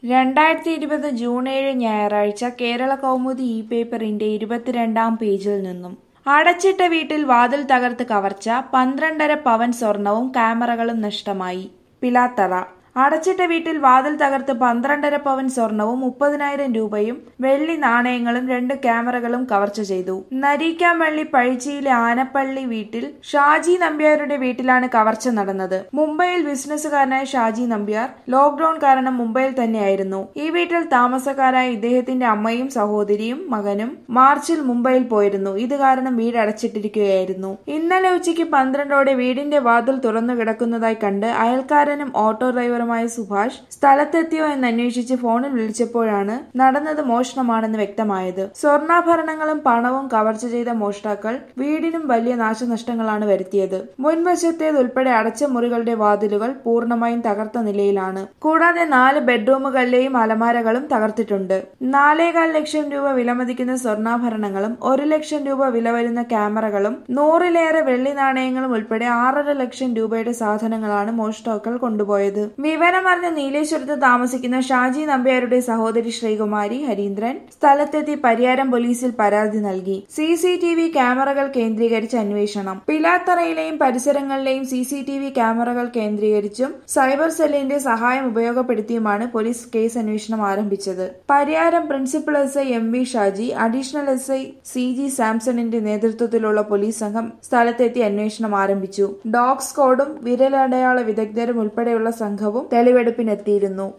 രണ്ടായിരത്തി ഇരുപത് ജൂൺ ഏഴ് ഞായറാഴ്ച കേരള കൗമുദി ഇ പേപ്പറിന്റെ ഇരുപത്തിരണ്ടാം പേജിൽ നിന്നും അടച്ചിട്ട വീട്ടിൽ വാതിൽ തകർത്ത് കവർച്ച പന്ത്രണ്ടര പവൻ സ്വർണവും ക്യാമറകളും നഷ്ടമായി പിലാത്തറ അടച്ചിട്ട വീട്ടിൽ വാതിൽ തകർത്ത് പന്ത്രണ്ടര പവൻ സ്വർണവും മുപ്പതിനായിരം രൂപയും വെള്ളി നാണയങ്ങളും രണ്ട് ക്യാമറകളും കവർച്ച ചെയ്തു നരീക്കാമ്പള്ളി പഴിച്ചിയിലെ ആനപ്പള്ളി വീട്ടിൽ ഷാജി നമ്പ്യാരുടെ വീട്ടിലാണ് കവർച്ച നടന്നത് മുംബൈയിൽ ബിസിനസ്സുകാരനായ ഷാജി നമ്പ്യാർ ലോക്ഡൌൺ കാരണം മുംബൈയിൽ തന്നെയായിരുന്നു ഈ വീട്ടിൽ താമസക്കാരായ ഇദ്ദേഹത്തിന്റെ അമ്മയും സഹോദരിയും മകനും മാർച്ചിൽ മുംബൈയിൽ പോയിരുന്നു ഇത് കാരണം വീട് അടച്ചിട്ടിരിക്കുകയായിരുന്നു ഇന്നലെ ഉച്ചയ്ക്ക് പന്ത്രണ്ടോടെ വീടിന്റെ വാതിൽ തുറന്നു കിടക്കുന്നതായി കണ്ട് അയൽക്കാരനും ഓട്ടോ ഡ്രൈവറുമായ സുഭാഷ് സ്ഥലത്തെത്തിയോ എന്ന് അന്വേഷിച്ച് ഫോണിൽ വിളിച്ചപ്പോഴാണ് നടന്നത് മോഷണമാണെന്ന് വ്യക്തമായത് സ്വർണ്ണാഭരണങ്ങളും പണവും കവർച്ച ചെയ്ത മോഷ്ടാക്കൾ വീടിനും വലിയ നാശനഷ്ടങ്ങളാണ് വരുത്തിയത് മുൻവശത്തേതുൾപ്പെടെ അടച്ച മുറികളുടെ വാതിലുകൾ പൂർണ്ണമായും തകർത്ത നിലയിലാണ് കൂടാതെ നാല് ബെഡ്റൂമുകളിലെയും അലമാരകളും തകർത്തിട്ടുണ്ട് നാലേകാൽ ലക്ഷം രൂപ വിലമതിക്കുന്ന സ്വർണ്ണാഭരണങ്ങളും ഒരു ലക്ഷം രൂപ വില വരുന്ന ക്യാമറകളും നൂറിലേറെ വെള്ളി നാണയങ്ങളും ഉൾപ്പെടെ ആറര ലക്ഷം രൂപയുടെ സാധനങ്ങളാണ് മോഷ്ടാക്കൾ കൊണ്ടുപോയത് വിവരമറിഞ്ഞ നീലേശ്വരത്ത് താമസിക്കുന്ന ഷാജി നമ്പ്യാരുടെ സഹോദരി ശ്രീകുമാരി ഹരീന്ദ്രൻ സ്ഥലത്തെത്തി പരിയാരം പോലീസിൽ പരാതി നൽകി സി സി ടി വി ക്യാമറകൾ കേന്ദ്രീകരിച്ച് അന്വേഷണം പിലാത്തറയിലെയും പരിസരങ്ങളിലെയും സി സി ടി വി ക്യാമറകൾ കേന്ദ്രീകരിച്ചും സൈബർ സെല്ലിന്റെ സഹായം ഉപയോഗപ്പെടുത്തിയുമാണ് പോലീസ് കേസ് അന്വേഷണം ആരംഭിച്ചത് Pariyaram principal S I M V Shaji additional S I C G സാംസണിന്റെ നേതൃത്വത്തിലുള്ള പോലീസ് സംഘം സ്ഥലത്തെത്തി അന്വേഷണം ആരംഭിച്ചു ഡോഗ് സ്ക്വാഡും വിരലടയാള വിദഗ്ധരും ഉൾപ്പെടെയുള്ള സംഘവും തെളിവെടുപ്പിനെത്തിയിരുന്നു